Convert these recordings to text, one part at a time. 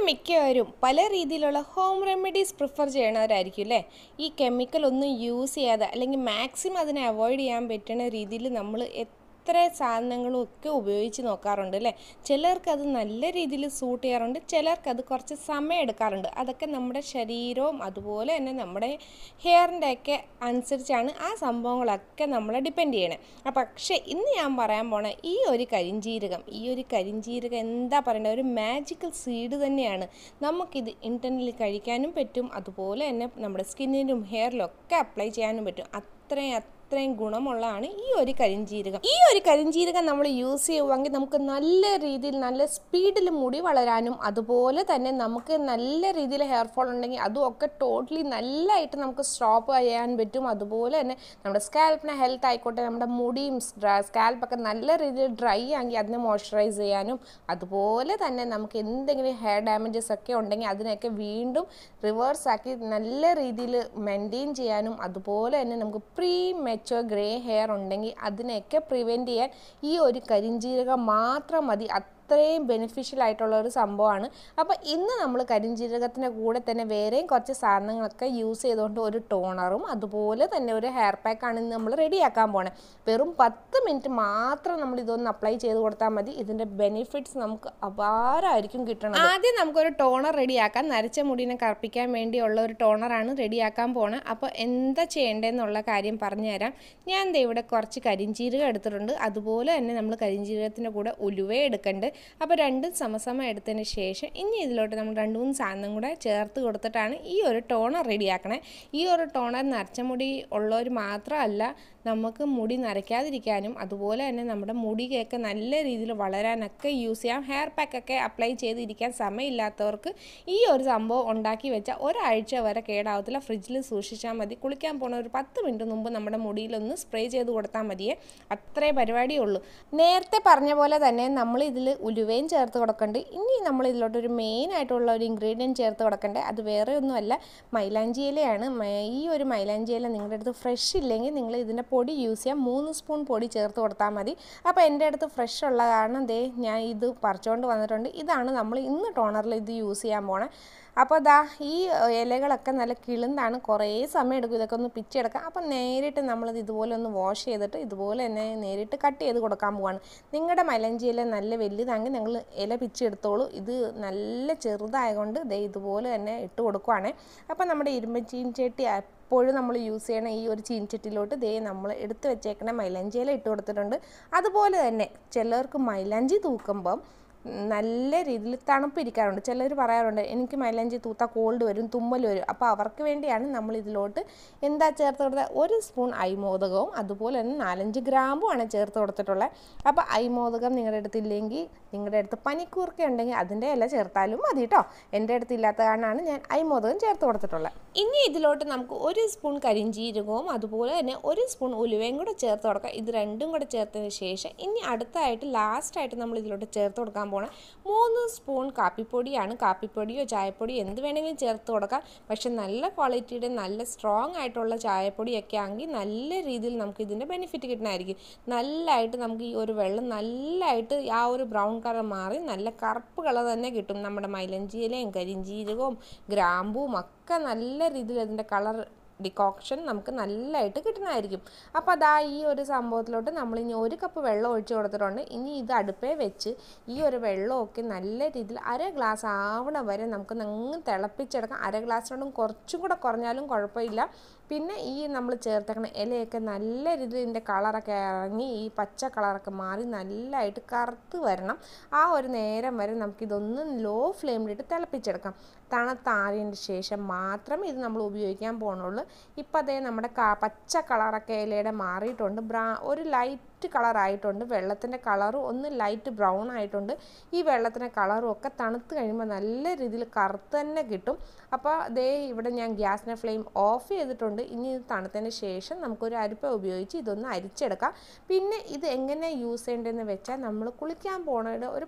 മിക്കവരും പല രീതിയിലുള്ള ഹോം റെമഡീസ് പ്രിഫർ ചെയ്യണവരായിരിക്കും അല്ലേ ഈ കെമിക്കൽ ഒന്നും യൂസ് ചെയ്യാതെ അല്ലെങ്കിൽ മാക്സിമം അതിനെ അവോയ്ഡ് ചെയ്യാൻ പറ്റുന്ന രീതിയിൽ നമ്മൾ എത്ര സാധനങ്ങളും ഒക്കെ ഉപയോഗിച്ച് നോക്കാറുണ്ട് അല്ലേ ചിലർക്ക് അത് നല്ല രീതിയിൽ സൂട്ട് ചെയ്യാറുണ്ട് ചിലർക്ക് അത് കുറച്ച് സമയം എടുക്കാറുണ്ട് അതൊക്കെ നമ്മുടെ ശരീരവും അതുപോലെ തന്നെ നമ്മുടെ ഹെയറിൻ്റെ ഒക്കെ അനുസരിച്ചാണ് ആ സംഭവങ്ങളൊക്കെ നമ്മളെ ഡിപ്പെൻഡ് ചെയ്യണേ അപ്പം പക്ഷേ ഇന്ന് ഞാൻ പറയാൻ പോണ ഈ ഒരു കരിഞ്ജീരകം ഈ ഒരു കരിഞ്ജീരകം എന്താ പറയണ്ടത് ഒരു മാജിക്കൽ സീഡ് തന്നെയാണ് നമുക്കിത് ഇൻറ്റർനലി കഴിക്കാനും പറ്റും അതുപോലെ തന്നെ നമ്മുടെ സ്കിന്നിനും ഹെയറിലും ഒക്കെ അപ്ലൈ ചെയ്യാനും പറ്റും അത്രയും അത്രയും ഗുണമുള്ളതാണ് ഈ ഒരു കരിഞ്ജീരകം ഈ ഒരു കരിഞ്ജീരകം നമ്മൾ യൂസ് ചെയ്യുവാണെങ്കിൽ നമുക്ക് നല്ല രീതിയിൽ നല്ല സ്പീഡിൽ മുടി വളരാനും അതുപോലെ തന്നെ നമുക്ക് നല്ല രീതിയിൽ ഹെയർ ഫോൾ ഉണ്ടെങ്കിൽ അതും ഒക്കെ ടോട്ടലി നല്ലതായിട്ട് നമുക്ക് സ്റ്റോപ്പ് ചെയ്യാൻ പറ്റും അതുപോലെ തന്നെ നമ്മുടെ സ്കാൽപ്പിന് ഹെൽത്ത് ആയിക്കോട്ടെ നമ്മുടെ മുടിയും സ്കാൽപ്പൊക്കെ നല്ല രീതിയിൽ ഡ്രൈ ആക്കി അതിനെ മോയ്സ്ചറൈസ് ചെയ്യാനും അതുപോലെ തന്നെ നമുക്ക് എന്തെങ്കിലും ഹെയർ ഡാമേജസ് ഒക്കെ ഉണ്ടെങ്കിൽ അതിനൊക്കെ വീണ്ടും റിവേഴ്സ് ആക്കി നല്ല രീതിയിൽ മെയിൻറ്റെയിൻ ചെയ്യാനും അതുപോലെ തന്നെ നമുക്ക് പ്രീ മെച്ചുവർ ഗ്രേ ഹെയർ ഉണ്ടെങ്കിൽ അതിനെയൊക്കെ പ്രിവെൻറ്റ് ചെയ്യാൻ ഈ ഒരു കരിഞ്ജീരകം മാത്രം മതി അത്രയും ബെനിഫിഷ്യൽ ആയിട്ടുള്ള ഒരു സംഭവമാണ് അപ്പോൾ ഇന്ന് നമ്മൾ കരിഞ്ജീരകത്തിൻ്റെ കൂടെ തന്നെ വേറെയും കുറച്ച് സാധനങ്ങളൊക്കെ യൂസ് ചെയ്തുകൊണ്ട് ഒരു ടോണറും അതുപോലെ തന്നെ ഒരു ഹെയർ പാക്കാണ് ഇന്ന് നമ്മൾ റെഡിയാക്കാൻ പോണേ വെറും പത്ത് മിനിറ്റ് മാത്രം നമ്മൾ ഇതൊന്ന് അപ്ലൈ ചെയ്ത് കൊടുത്താൽ മതി ഇതിൻ്റെ ബെനിഫിറ്റ്സ് നമുക്ക് അപാരമായിരിക്കും കിട്ടണം ആദ്യം നമുക്കൊരു ടോണർ റെഡിയാക്കാം നരച്ച മുടിനെ കറുപ്പിക്കാൻ വേണ്ടിയുള്ള ഒരു ടോണറാണ് റെഡിയാക്കാൻ പോണത് അപ്പോൾ എന്താ ചെയ്യേണ്ടതെന്നുള്ള കാര്യം പറഞ്ഞുതരാം ഞാൻ ദേ ഇവിടെ കുറച്ച് കരിഞ്ചീരകം എടുത്തിട്ടുണ്ട് അതുപോലെ തന്നെ നമ്മൾ കരിഞ്ചീരകത്തിൻ്റെ കൂടെ ഉലുവ എടുക്കുന്നുണ്ട് അപ്പോൾ രണ്ടും സമസമം എടുത്തതിന് ശേഷം ഇനി ഇതിലോട്ട് നമ്മൾ രണ്ട് മൂന്ന് സാധനം കൂടെ ചേർത്ത് കൊടുത്തിട്ടാണ് ഈ ഒരു ടോണർ റെഡിയാക്കണേ ഈ ഒരു ടോണർ നരച്ച മുടി ഉള്ളവർ മാത്രമല്ല നമുക്ക് മുടി നരയ്ക്കാതിരിക്കാനും അതുപോലെ തന്നെ നമ്മുടെ മുടിയൊക്കെ നല്ല രീതിയിൽ വളരാനൊക്കെ യൂസ് ചെയ്യാം ഹെയർ പാക്കൊക്കെ അപ്ലൈ ചെയ്തിരിക്കാൻ സമയമില്ലാത്തവർക്ക് ഈ ഒരു സംഭവം ഉണ്ടാക്കി വെച്ചാൽ ഒരാഴ്ച വരെ കേടാവത്തില്ല ഫ്രിഡ്ജിൽ സൂക്ഷിച്ചാൽ മതി കുളിക്കാൻ പോണ ഒരു പത്ത് മിനിറ്റ് മുമ്പ് നമ്മുടെ മുടിയിലൊന്ന് സ്പ്രേ ചെയ്ത് കൊടുത്താൽ മതിയേ അത്രേ പരിപാടിയേ ഉള്ളൂ നേരത്തെ പറഞ്ഞ പോലെ തന്നെ നമ്മൾ ഇതിൽ ഉലുവയും ചേർത്ത് കൊടുക്കണ്ട് ഇനി നമ്മൾ ഇതിലോട്ട് ഒരു മെയിൻ ആയിട്ടുള്ള ഒരു ഇൻഗ്രീഡിയൻറ്റ് ചേർത്ത് കൊടുക്കണ്ടേ അത് വേറെ ഒന്നുമല്ല മൈലാഞ്ചി ഇലയാണ് മ- ഈ ഒരു മൈലാഞ്ചി ഇല നിങ്ങളുടെ അടുത്ത് ഫ്രഷ് ഇല്ലെങ്കിൽ നിങ്ങൾ ഇതിൻ്റെ പൊടി യൂസ് ചെയ്യാം മൂന്ന് സ്പൂൺ പൊടി ചേർത്ത് കൊടുത്താൽ മതി അപ്പോൾ എൻ്റെ അടുത്ത് ഫ്രഷ് ഉള്ള കാരണം ദേ ഞാൻ ഇത് പറിച്ചുകൊണ്ട് വന്നിട്ടുണ്ട് ഇതാണ് നമ്മൾ ഇന്ന് ടോണറിൽ ഇത് യൂസ് ചെയ്യാൻ പോണേ അപ്പോൾ ദാ ഈ ഇലകളൊക്കെ നല്ല കിളുന്താണ് കുറേ സമയം എടുക്കും ഇതൊക്കെ ഒന്ന് പിച്ചെടുക്കാം അപ്പം നേരിട്ട് നമ്മളിത് ഇതുപോലെ ഒന്ന് വാഷ് ചെയ്തിട്ട് ഇതുപോലെ തന്നെ നേരിട്ട് കട്ട് ചെയ്ത് കൊടുക്കാൻ പോവാണ് നിങ്ങളുടെ മലഞ്ചി ഇല നല്ല വലുതാണെങ്കിൽ നിങ്ങൾ ഇല പിച്ചെടുത്തോളൂ ഇത് നല്ല ചെറുതായതുകൊണ്ട് ദേ ഇതുപോലെ തന്നെ ഇട്ട് കൊടുക്കുവാണേ അപ്പം നമ്മുടെ ഇരുമ്പ് ചീൻചട്ടി എപ്പോഴും നമ്മൾ യൂസ് ചെയ്യണ ഈ ഒരു ചീൻചട്ടിയിലോട്ട് ദേ നമ്മൾ എടുത്ത് വെച്ചേക്കണ മൈലാഞ്ചി ഇല ഇട്ട് കൊടുത്തിട്ടുണ്ട് അതുപോലെ തന്നെ ചിലർക്ക് മൈലാഞ്ചി തൂക്കുമ്പം നല്ല രീതിയിൽ തണുപ്പിരിക്കാറുണ്ട് ചിലർ പറയാറുണ്ട് എനിക്ക് മൈലാഞ്ചി തൂത്ത കോൾഡ് വരും തുമ്മൽ വരും അപ്പോൾ അവർക്ക് വേണ്ടിയാണ് നമ്മൾ ഇതിലോട്ട് എന്താ ചേർത്ത് കൊടുത്തത് ഒരു സ്പൂൺ അയ്മോദകവും അതുപോലെ തന്നെ നാലഞ്ച് ഗ്രാമ്പുമാണ് ചേർത്ത് കൊടുത്തിട്ടുള്ളത് അപ്പോൾ അയ്മോദകം നിങ്ങളുടെ അടുത്തില്ലെങ്കിൽ നിങ്ങളുടെ അടുത്ത് പനിക്കൂർക്ക ഉണ്ടെങ്കിൽ അതിൻ്റെ ഇല ചേർത്താലും മതി കേട്ടോ എൻ്റെ അടുത്ത് ഇല്ലാത്ത കാരണമാണ് ഞാൻ അയ്മോദകം ചേർത്ത് കൊടുത്തിട്ടുള്ളത് ഇനി ഇതിലോട്ട് നമുക്ക് ഒരു സ്പൂൺ കരിഞ്ചീരകവും അതുപോലെ തന്നെ ഒരു സ്പൂൺ ഉലുവയും കൂടെ ചേർത്ത് കൊടുക്കാം ഇത് രണ്ടും കൂടെ ചേർത്തതിന് ശേഷം ഇനി അടുത്തായിട്ട് ലാസ്റ്റായിട്ട് നമ്മൾ ഇതിലോട്ട് ചേർത്ത് കൊടുക്കാൻ പോണേ മൂന്ന് സ്പൂൺ കാപ്പിപ്പൊടിയാണ് കാപ്പിപ്പൊടിയോ ചായപ്പൊടിയോ എന്ത് വേണമെങ്കിലും ചേർത്ത് കൊടുക്കാം പക്ഷെ നല്ല ക്വാളിറ്റിയുടെ നല്ല സ്ട്രോങ് ആയിട്ടുള്ള ചായപ്പൊടിയൊക്കെ ആണെങ്കിൽ നല്ല രീതിയിൽ നമുക്ക് ഇതിൻ്റെ ബെനിഫിറ്റ് കിട്ടുന്നതായിരിക്കും നല്ലതായിട്ട് നമുക്ക് ഈ ഒരു വെള്ളം നല്ലതായിട്ട് ആ ഒരു ബ്രൗൺ കളർ മാറി നല്ല കറുപ്പ് കളർ തന്നെ കിട്ടും നമ്മുടെ മൈലഞ്ചിയിലയും കരിഞ്ചീരകവും ഗ്രാമ്പും ഒക്കെ നല്ല രീതിയിൽ അതിൻ്റെ കളർ ഡിക്കോക്ഷൻ നമുക്ക് നല്ലതായിട്ട് കിട്ടുന്നതായിരിക്കും അപ്പോൾ അതാ ഈ ഒരു സംഭവത്തിലോട്ട് നമ്മൾ ഇനി ഒരു കപ്പ് വെള്ളം ഒഴിച്ച് കൊടുത്തിട്ടുണ്ട് ഇനി ഇത് അടുപ്പേ വെച്ച് ഈ ഒരു വെള്ളമൊക്കെ നല്ല രീതിയിൽ അര ഗ്ലാസ് ആവണ വരെ നമുക്ക് നങ്ങ് തിളപ്പിച്ചെടുക്കാം അര ഗ്ലാസ്സിനോടും കുറച്ചും കൂടെ കുറഞ്ഞാലും കുഴപ്പമില്ല പിന്നെ ഈ നമ്മൾ ചേർത്തേക്കണ ഇലയൊക്കെ നല്ല രീതിയിൽ ഇതിൻ്റെ കളറൊക്കെ ഇറങ്ങി ഈ പച്ച കളറൊക്കെ മാറി നല്ലതായിട്ട് കറുത്ത് വരണം ആ ഒരു നേരം വരെ നമുക്കിതൊന്ന് ലോ ഫ്ലെയിമിലിട്ട് തിളപ്പിച്ചെടുക്കാം തണുത്താറിയതിന് ശേഷം മാത്രം ഇത് നമ്മൾ ഉപയോഗിക്കാൻ പോകണുള്ളൂ ഇപ്പം അതേ നമ്മുടെ കാ പച്ച കളറൊക്കെ ഇലയുടെ മാറിയിട്ടുണ്ട് ബ്രാ ഒരു ലൈറ്റ് കളറായിട്ടുണ്ട് വെള്ളത്തിൻ്റെ കളറും ഒന്ന് ലൈറ്റ് ബ്രൗൺ ആയിട്ടുണ്ട് ഈ വെള്ളത്തിൻ്റെ കളറും ഒക്കെ തണുത്ത് കഴിയുമ്പോൾ നല്ല രീതിയിൽ കറുത്ത് തന്നെ കിട്ടും അപ്പോൾ ദേ ഇവിടെ ഞാൻ ഗ്യാസിൻ്റെ ഫ്ലെയിം ഓഫ് ചെയ്തിട്ടുണ്ട് ഇനി ഇത് തണുത്തതിന് ശേഷം നമുക്കൊരു അരിപ്പ ഉപയോഗിച്ച് ഇതൊന്ന് അരിച്ചെടുക്കാം പിന്നെ ഇത് എങ്ങനെ യൂസ് ചെയ്യേണ്ടതെന്ന് വെച്ചാൽ നമ്മൾ കുളിക്കാൻ പോണയുടെ ഒരു പത്ത്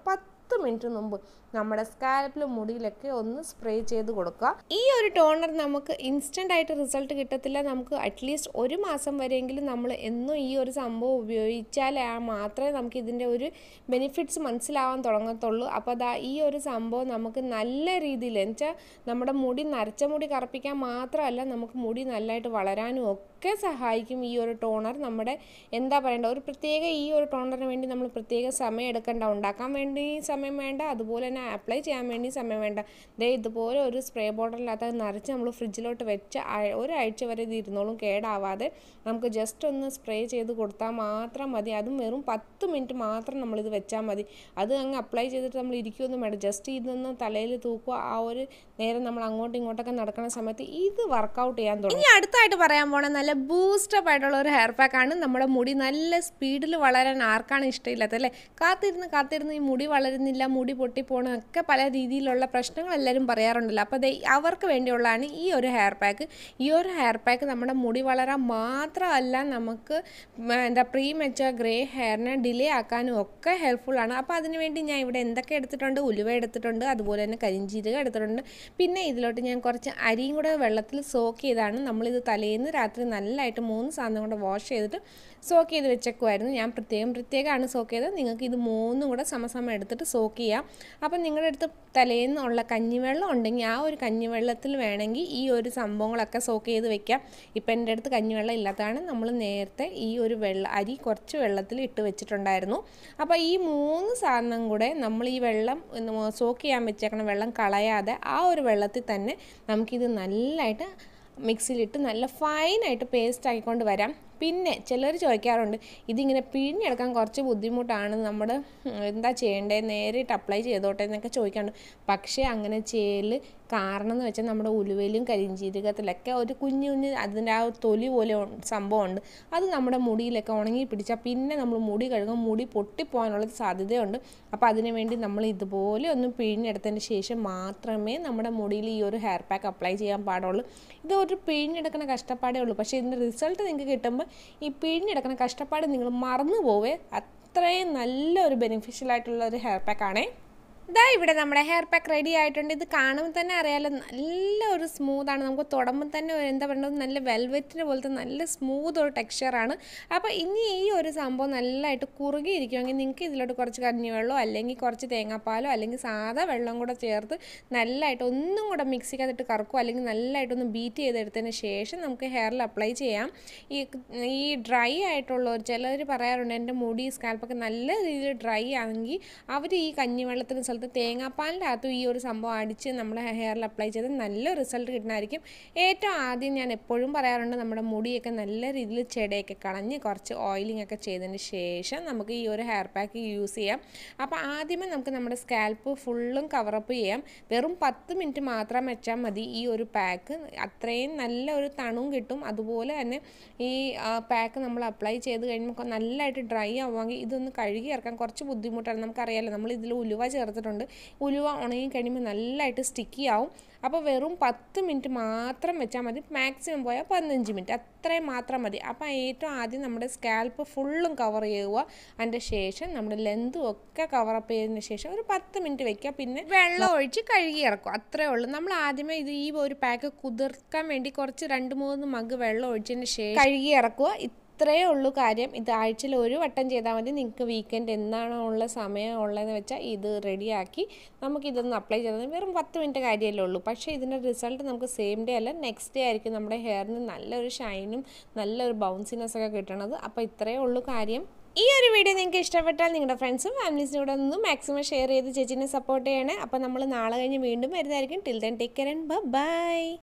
മിനിറ്റ് മുമ്പ് നമ്മുടെ സ്കാൽപ്പിലും മുടിയിലൊക്കെ ഒന്ന് സ്പ്രേ ചെയ്ത് കൊടുക്കുക ഈ ഒരു ടോണർ നമുക്ക് ഇൻസ്റ്റൻ്റ് ആയിട്ട് റിസൾട്ട് കിട്ടത്തില്ല നമുക്ക് അറ്റ്ലീസ്റ്റ് ഒരു മാസം വരെയെങ്കിലും നമ്മൾ എന്നും ഈ ഒരു സംഭവം ഉപയോഗിച്ചാൽ മാത്രമേ നമുക്ക് ഇതിൻ്റെ ഒരു ബെനിഫിറ്റ്സ് മനസ്സിലാവാൻ തുടങ്ങത്തുള്ളൂ അപ്പോൾ അതാ ഈ ഒരു സംഭവം നമുക്ക് നല്ല രീതിയിൽ എന്നുവെച്ചാൽ നമ്മുടെ മുടി നരച്ച മുടി കറുപ്പിക്കാൻ മാത്രമല്ല നമുക്ക് മുടി നല്ലതായിട്ട് വളരാനും ഒക്കെ സഹായിക്കും ഈ ഒരു ടോണർ നമ്മുടെ എന്താ പറയേണ്ട ഒരു പ്രത്യേക ഈ ഒരു ടോണറിന് വേണ്ടി നമ്മൾ പ്രത്യേക സമയം എടുക്കേണ്ട ഉണ്ടാക്കാൻ വേണ്ടി സമയം വേണ്ട അതുപോലെ തന്നെ അപ്ലൈ ചെയ്യാൻ വേണ്ടി സമയം വേണ്ട ദേ ഇതുപോലെ ഒരു സ്പ്രേ ബോട്ടിലിനകത്ത് നിറച്ച് നമ്മൾ ഫ്രിഡ്ജിലോട്ട് വെച്ച് ആ- ഒരാഴ്ച വരെ ഇത് ഇരുന്നോളും കേടാവാതെ നമുക്ക് ജസ്റ്റ് ഒന്ന് സ്പ്രേ ചെയ്ത് കൊടുത്താൽ മാത്രം മതി അതും വെറും പത്ത് മിനിറ്റ് മാത്രം നമ്മളിത് വെച്ചാൽ മതി അത് അങ്ങ് അപ്ലൈ ചെയ്തിട്ട് നമ്മൾ ഇരിക്കുകയൊന്നും വേണ്ട ജസ്റ്റ് ഇതൊന്ന് തലയിൽ തൂക്കുക ആ ഒരു നേരം നമ്മൾ അങ്ങോട്ടും ഇങ്ങോട്ടൊക്കെ നടക്കുന്ന സമയത്ത് ഇത് വർക്കൗട്ട് ചെയ്യാൻ തുടങ്ങും ഇനി അടുത്തായിട്ട് പറയാൻ പോണ നല്ല ബൂസ്റ്റപ്പ് ആയിട്ടുള്ള ഒരു ഹെയർ പാക്കാണ് നമ്മുടെ മുടി നല്ല സ്പീഡിൽ വളരാൻ ആർക്കാണ് ഇഷ്ടമില്ലാത്തത് അല്ലേ കാത്തിരുന്ന് കാത്തിരുന്ന് ഈ മുടി വളരുന്നില്ല മുടി പൊട്ടിപ്പോണ ഒക്കെ പല രീതിയിലുള്ള പ്രശ്നങ്ങൾ എല്ലാവരും പറയാറുണ്ടല്ലോ അപ്പോൾ ദേ അവർക്ക് വേണ്ടിയുള്ളതാണ് ഈ ഒരു ഹെയർ പാക്ക് ഈ ഒരു ഹെയർ പാക്ക് നമ്മുടെ മുടി വളരാൻ മാത്രമല്ല നമുക്ക് ഉം, എന്താ പ്രീ മെച്ച ഗ്രേ ഹെയറിനെ ഡിലേ ആക്കാനും ഒക്കെ ഹെൽപ്ഫുൾ ആണ് അപ്പോൾ അതിന് വേണ്ടി ഞാൻ ഇവിടെ എന്തൊക്കെ എടുത്തിട്ടുണ്ട് ഉലുവ എടുത്തിട്ടുണ്ട് അതുപോലെ തന്നെ കരിഞ്ചീരകം എടുത്തിട്ടുണ്ട് പിന്നെ ഇതിലോട്ട് ഞാൻ കുറച്ച് അരിയും കൂടെ വെള്ളത്തിൽ സോക്ക് ചെയ്താണ് നമ്മളിത് തലേന്ന് രാത്രി നല്ലതായിട്ട് മൂന്ന് സാധനം കൊണ്ട് വാഷ് ചെയ്തിട്ട് സോക്ക് ചെയ്ത് വെച്ചേക്കുമായിരുന്നു ഞാൻ പ്രത്യേകം പ്രത്യേകമാണ് സോക്ക് ചെയ്തത് നിങ്ങൾക്ക് ഇത് മൂന്നും കൂടെ സമസമം എടുത്തിട്ട് സോക്ക് ചെയ്യാം അപ്പം നിങ്ങളുടെ അടുത്ത് തലേന്നുള്ള കഞ്ഞിവെള്ളം ഉണ്ടെങ്കിൽ ആ ഒരു കഞ്ഞിവെള്ളത്തിൽ വേണമെങ്കിൽ ഈ ഒരു സംഭവങ്ങളൊക്കെ സോക്ക് ചെയ്ത് വെക്കാം ഇപ്പം എൻ്റെ അടുത്ത് കഞ്ഞിവെള്ളം ഇല്ലാത്തതാണ് നമ്മൾ നേരത്തെ ഈ ഒരു വെള്ള അരി കുറച്ച് വെള്ളത്തിൽ ഇട്ട് വെച്ചിട്ടുണ്ടായിരുന്നു അപ്പോൾ ഈ മൂന്ന് സാധനം കൂടെ നമ്മൾ ഈ വെള്ളം സോക്ക് ചെയ്യാൻ വെച്ചേക്കണം വെള്ളം കളയാതെ ആ ഒരു വെള്ളത്തിൽ തന്നെ നമുക്കിത് നല്ലതായിട്ട് മിക്സിയിലിട്ട് നല്ല ഫൈനായിട്ട് പേസ്റ്റ് ആക്കിക്കൊണ്ട് വരാം പിന്നെ ചിലർ ചോദിക്കാറുണ്ട് ഇതിങ്ങനെ പിഴിഞ്ഞെടുക്കാൻ കുറച്ച് ബുദ്ധിമുട്ടാണ് നമ്മുടെ ഉം, എന്താ ചെയ്യേണ്ടത് നേരിട്ട് അപ്ലൈ ചെയ്തോട്ടെ എന്നൊക്കെ ചോദിക്കാറുണ്ട് പക്ഷേ അങ്ങനെ ചെയ്യൽ കാരണം എന്ന് വെച്ചാൽ നമ്മുടെ ഉലുവയിലും കരിഞ്ചീരകത്തിലൊക്കെ ഒരു കുഞ്ഞു കുഞ്ഞ് അതിൻ്റെ ആ തൊലി പോലെ ഉ- സംഭവമുണ്ട് അത് നമ്മുടെ മുടിയിലൊക്കെ ഉണങ്ങി പിടിച്ചാൽ പിന്നെ നമ്മൾ മുടി കഴുകുമ്പോൾ മുടി പൊട്ടിപ്പോകാനുള്ള സാധ്യതയുണ്ട് അപ്പോൾ അതിന് വേണ്ടി നമ്മൾ ഇതുപോലെ ഒന്ന് പിഴിഞ്ഞെടുത്തതിന് ശേഷം മാത്രമേ നമ്മുടെ മുടിയിൽ ഈ ഒരു ഹെയർ പാക്ക് അപ്ലൈ ചെയ്യാൻ പാടുള്ളൂ ഇത് ഒരു പിഴിഞ്ഞെടുക്കുന്ന കഷ്ടപ്പാടേ ഉള്ളൂ പക്ഷേ ഇതിൻ്റെ റിസൾട്ട് നിങ്ങൾക്ക് കിട്ടുമ്പോൾ ഈ പിഴിഞ്ഞെടുക്കുന്ന കഷ്ടപ്പാട് നിങ്ങൾ മറന്നു പോവേ അത്രയും നല്ലൊരു ബെനിഫിഷ്യൽ ആയിട്ടുള്ള ഒരു ഹെയർ പാക്കാണേ ഇതാ ഇവിടെ നമ്മുടെ ഹെയർ പാക്ക് റെഡി ആയിട്ടുണ്ട് ഇത് കാണുമ്പോൾ തന്നെ അറിയാലോ നല്ല ഒരു സ്മൂത്താണ് നമുക്ക് തുടങ്ങുമ്പോൾ തന്നെ ഒരു എന്താ പറയുക നല്ല വെൽവെറ്റിന് പോലത്തെ നല്ല സ്മൂത്ത് ഒരു ടെക്സ്ചറാണ് അപ്പോൾ ഇനി ഈ ഒരു സംഭവം നല്ലതായിട്ട് കുറുകിയിരിക്കുമെങ്കിൽ നിങ്ങൾക്ക് ഇതിലോട്ട് കുറച്ച് കഞ്ഞിവെള്ളമോ അല്ലെങ്കിൽ കുറച്ച് തേങ്ങാപ്പാലോ അല്ലെങ്കിൽ സാധാ വെള്ളം കൂടെ ചേർത്ത് നല്ലതായിട്ട് ഒന്നും കൂടെ മിക്സിക്കകത്തിട്ട് കറക്കുക അല്ലെങ്കിൽ നല്ലതായിട്ടൊന്ന് ബീറ്റ് ചെയ്തെടുത്തതിന് ശേഷം നമുക്ക് ഹെയറിൽ അപ്ലൈ ചെയ്യാം ഈ ഈ ഡ്രൈ ആയിട്ടുള്ളവർ ചിലർ പറയാറുണ്ട് എൻ്റെ മുടി സ്കാൽപ്പൊക്കെ നല്ല രീതിയിൽ ഡ്രൈ ആണെങ്കിൽ അവർ ഈ കഞ്ഞിവെള്ളത്തിന് സ്ഥലത്ത് തേങ്ങാപ്പാലിൻ്റെ അകത്തും ഈ ഒരു സംഭവം അടിച്ച് നമ്മുടെ ഹെയറിൽ അപ്ലൈ ചെയ്ത് നല്ല റിസൾട്ട് കിട്ടുന്നതായിരിക്കും ഏറ്റവും ആദ്യം ഞാൻ എപ്പോഴും പറയാറുണ്ട് നമ്മുടെ മുടിയൊക്കെ നല്ല രീതിയിൽ ചെടയൊക്കെ കളഞ്ഞ് കുറച്ച് ഓയിലിംഗ് ഒക്കെ ചെയ്തതിന് ശേഷം നമുക്ക് ഈ ഒരു ഹെയർ പാക്ക് യൂസ് ചെയ്യാം അപ്പോൾ ആദ്യമേ നമുക്ക് നമ്മുടെ സ്കാൽപ്പ് ഫുള്ളും കവറപ്പ് ചെയ്യാം വെറും പത്ത് മിനിറ്റ് മാത്രം വെച്ചാൽ മതി ഈ ഒരു പാക്ക് അത്രയും നല്ല ഒരു തണുവും കിട്ടും അതുപോലെ തന്നെ ഈ പാക്ക് നമ്മൾ അപ്ലൈ ചെയ്ത് കഴിയുമ്പോൾ നല്ലതായിട്ട് ഡ്രൈ ആവുമെങ്കിൽ ഇതൊന്ന് കഴുകി ഇറക്കാൻ കുറച്ച് ബുദ്ധിമുട്ടാണ് നമുക്കറിയാലോ നമ്മൾ ഇതിൽ ഉലുവ ചേർത്തിട്ടുണ്ട് ഉലുവ ഉണങ്ങി കഴിയുമ്പോൾ നല്ലതായിട്ട് സ്റ്റിക്കി ആവും അപ്പോൾ വെറും പത്ത് മിനിറ്റ് മാത്രം വെച്ചാൽ മതി മാക്സിമം പോയാൽ പതിനഞ്ച് മിനിറ്റ് അത്രയും മാത്രം മതി അപ്പോൾ ഏറ്റവും ആദ്യം നമ്മുടെ സ്കാൽപ്പ് ഫുള്ളും കവർ ചെയ്യുക അതിൻ്റെ ശേഷം നമ്മുടെ ലെന്തും ഒക്കെ കവറപ്പ് ചെയ്തതിന് ശേഷം ഒരു പത്ത് മിനിറ്റ് വെക്കുക പിന്നെ വെള്ളം ഒഴിച്ച് കഴുകി ഇറക്കും അത്രേ ഉള്ളൂ നമ്മൾ ആദ്യമേ ഇത് ഈ ഒരു പാക്ക് കുതിർക്കാൻ വേണ്ടി കുറച്ച് രണ്ട് മൂന്ന് മഗ് വെള്ളം ഒഴിച്ചതിന് ശേഷം കഴുകി ഇറക്കുക ഇത്രയേ ഉള്ളൂ കാര്യം ഇത് ആഴ്ചയിൽ ഒരു വട്ടം ചെയ്താൽ മതി നിങ്ങൾക്ക് വീക്കെൻഡ് എന്നാണോ ഉള്ള സമയം ഉള്ളതെന്ന് വെച്ചാൽ ഇത് റെഡിയാക്കി നമുക്കിതൊന്ന് അപ്ലൈ ചെയ്താൽ വെറും പത്ത് മിനിറ്റ് കാര്യമല്ലേ ഉള്ളൂ പക്ഷേ ഇതിൻ്റെ റിസൾട്ട് നമുക്ക് സെയിം ഡേ അല്ല നെക്സ്റ്റ് ഡേ ആയിരിക്കും നമ്മുടെ ഹെയറിന് നല്ലൊരു ഷൈനും നല്ലൊരു ബൗൺസിനെസ് ഒക്കെ കിട്ടണത് അപ്പോൾ ഇത്രയേ ഉള്ളൂ കാര്യം ഈ ഒരു വീഡിയോ നിങ്ങൾക്ക് ഇഷ്ടപ്പെട്ടാൽ നിങ്ങളുടെ ഫ്രണ്ട്സും ഫാമിലീസിനും കൂടെ ഒന്ന് മാക്സിമം ഷെയർ ചെയ്ത് ചേച്ചിനെ സപ്പോർട്ട് ചെയ്യണേ അപ്പോൾ നമ്മൾ നാളെ കഴിഞ്ഞ് വീണ്ടും വരുന്നതായിരിക്കും till then take care and by